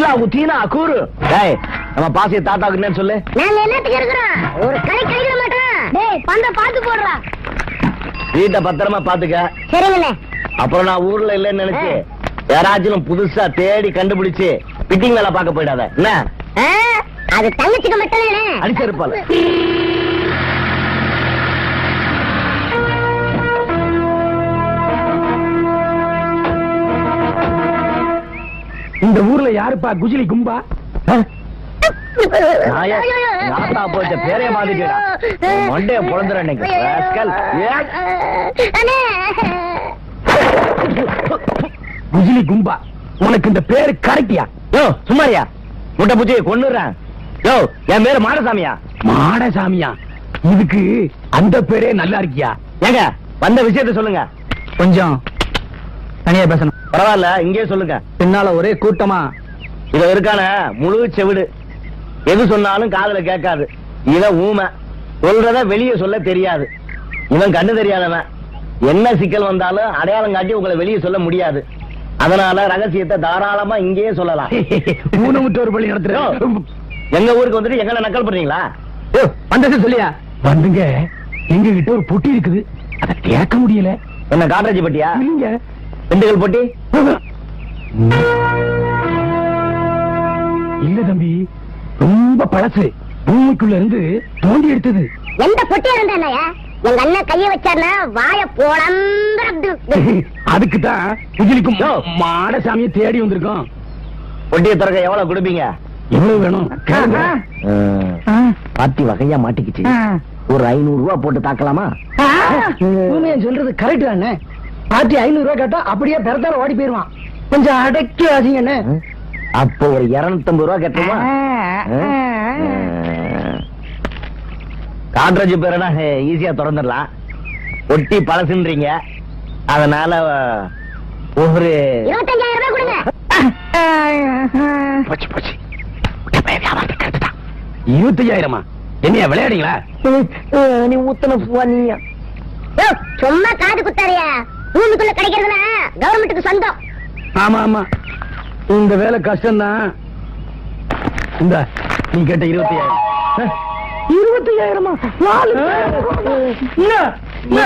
குத்தீனா கூறு டேய் நம்ம பாசிய தாத்தாக்கு என்னன்னு சொல்லு நாங்க என்னத்துக்கு இருக்கிறோம் ஒரு கடை கிடைக்க மாட்டோம் டேய் பந்த பாத்து போடுறா வீட்டை பத்திரமா பாத்துக்க சரிங்கண்ணே அப்புறம் நான் ஊர்ல இல்லைன்னு நினைச்சு யாராச்சும் புதுசா தேடி கண்டுபிடிச்சு பிட்டிங் வேலை பார்க்க போயிடாத என்ன ஆ, அது தங்கச்சிக்கு மட்டும் அடிச்சிருப்பால இந்த ஊர்ல யாருப்பா குஜிலி கும்பா நாயே, நாத்தா போயிட்ட பேரே மாத்திட்டேடா. உன் மண்டைய பொளந்துறேன் இன்னைக்கு. rascal. ஏய். குஜிலி கும்பா உனக்கு இந்த பேரு கரெக்டியா யோ சும்மாரியா முட்டை பூச்சி கொன்னுறேன் யோ என் பேரு மாடசாமியா மாடசாமியா இதுக்கு அந்த பேரே நல்லா இருக்கியா ஏங்க வந்த விஷயத்த சொல்லுங்க கொஞ்சம் தனியா பேசணும் பரவாயில்ல இங்கே சொல்லுங்க பின்னால ஒரே கூட்டமா இத இருக்கான முழு செவிடு எது சொன்னாலும் காதுல கேட்காது இவன் ஊமை சொல்றத வெளியே சொல்ல தெரியாது இவன் கண்ணு தெரியாதவன் என்ன சிக்கல் வந்தாலும் அடையாளம் காட்டி உங்களை வெளியே சொல்ல முடியாது அதனால ரகசியத்தை தாராளமா இங்கேயே சொல்லலாம் ஊனமுட்டு ஒரு பள்ளி நடத்துறோம் எங்க ஊருக்கு வந்துட்டு எங்களை நக்கல் பண்றீங்களா வந்தது சொல்லியா வந்துங்க எங்க கிட்ட ஒரு பொட்டி இருக்குது அத கேட்க முடியல என்ன காட்ராஜி பட்டியா இல்லைங்க திண்டுக்கல் போட்டி இல்ல தம்பி ரொம்ப பழசு பூமிக்குள்ள இருந்து தோண்டி எடுத்தது எந்த பொட்டியா இருந்தாயா எங்க அண்ணன் கைய வச்சாருன்னா வாய போலந்து அதுக்கு தான் குஜிலிக்கும் யோ. மாடசாமியை தேடி வந்திருக்கோம் பொட்டியை திறக்க எவ்வளவு கொடுப்பீங்க எவ்வளவு வேணும் கேளுங்க. பாத்தி வகையா மாட்டிக்கிச்சு ஒரு ஐநூறு ரூபாய் போட்டு தாக்கலாமா ஊமையன் சொல்றது கரெக்ட் தானே பாட்டி ஐநூறு ரூபாய் கேட்டா அப்படியே பெறத்தால ஓடி போயிருவான் கொஞ்சம் அடக்கி வாசிங்கண்ணே அப்போ ஒரு இருநூத்தம்பது ரூபாய் கட்டுமா காட்ராஜ் பேரனா ஈஸியா திறந்துடலாம் ஒட்டி பழசுன்றீங்க அதனால ஒரு இருபத்தஞ்சாயிரம் ரூபாய் கொடுங்க போச்சு போச்சு இருபத்தையாயிரமா என்னையா விளையாடுங்களா நீ ஊத்தன நீங்க யோ, சும்மா காது குத்தாரியா பூமிக்குள்ள கிடைக்கிறதுனா கவர்மெண்ட்டுக்கு சொந்தம் ஆமா ஆமா இந்த வேலை கஷ்டம்தான் இந்த நீ கேட்ட இருபத்தையாயிரம் இருபத்தையாயிரமா நாலு என்ன? என்ன?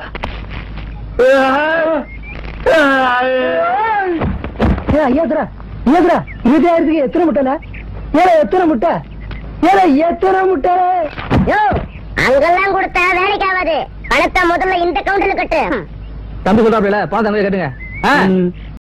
ஏ, ஐயாத்திரா, ஐயாத்திரா, இருபத்தாயிரத்துக்கு எத்தனை முட்டைல ஏல எத்தனை முட்டை ஏல எத்தனை முட்டை யோ அங்கெல்லாம் கொடுத்தா வேலைக்கு ஆகாது பணத்தை முதல்ல இந்த கவுண்டர்ல கட்டு தம்பி சொல்றாப்ல பாத்து அங்க கேட்டுங்க